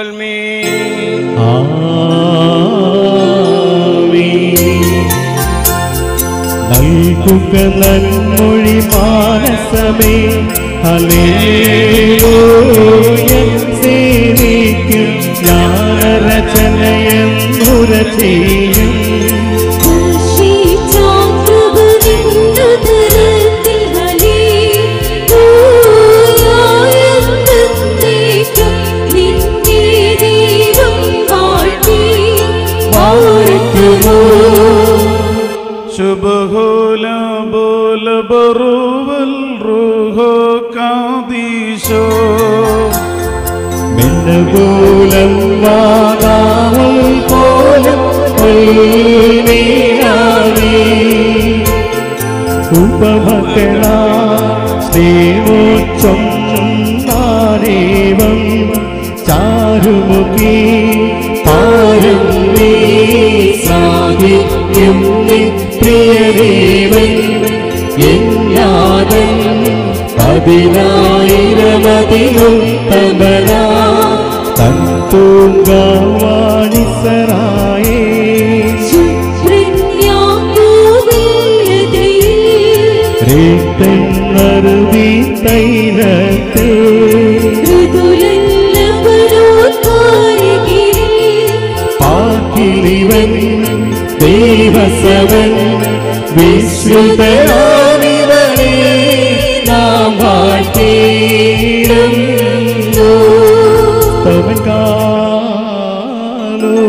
ആമീൻ നൽകുക നന്മൊഴി മാനസമേ ഹല്ലേലൂയ സേവിക്കും ജ്ഞാനരചനയെന്നുര ചെയ്യും ശുഭഹോല ബോല ബറുവൽ റുഹോ കാദീശോ മിന്നുകൂലം വാതാവൽ പോലും ഉൾമീനാമീ. ഉപമകളാ ശ്രീമോച്ചൊന്നാരേവം ചാരുമുഖി പാരും നീ സാധിക്കും നീ പ്രിയദേവൻ എന്നാദൻ പതിനായിരമതിലും തമരാ തൂങ്കാവാണിസറായേ രേത്തന്നറുതി തൈലത്തെ പാക്കിലിവൻ ദൈവസവൻ വിശ്രുതയാണിവനെ നാം വാഴ്ത്തിയിടും തവൻ കാലോ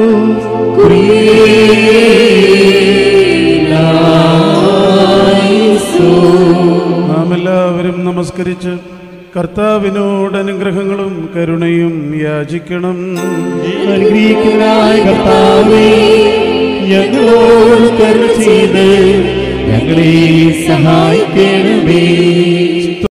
നാം എല്ലാവരും നമസ്കരിച്ച് കർത്താവിനോട് അനുഗ്രഹങ്ങളും കരുണയും യാചിക്കണം അനുഗ്രഹിക്കുന്നതായ കർത്താവേ ഞങ്ങളോട് കരുണ ചെയ്ത് ഞങ്ങളെ സഹായിക്കണമേ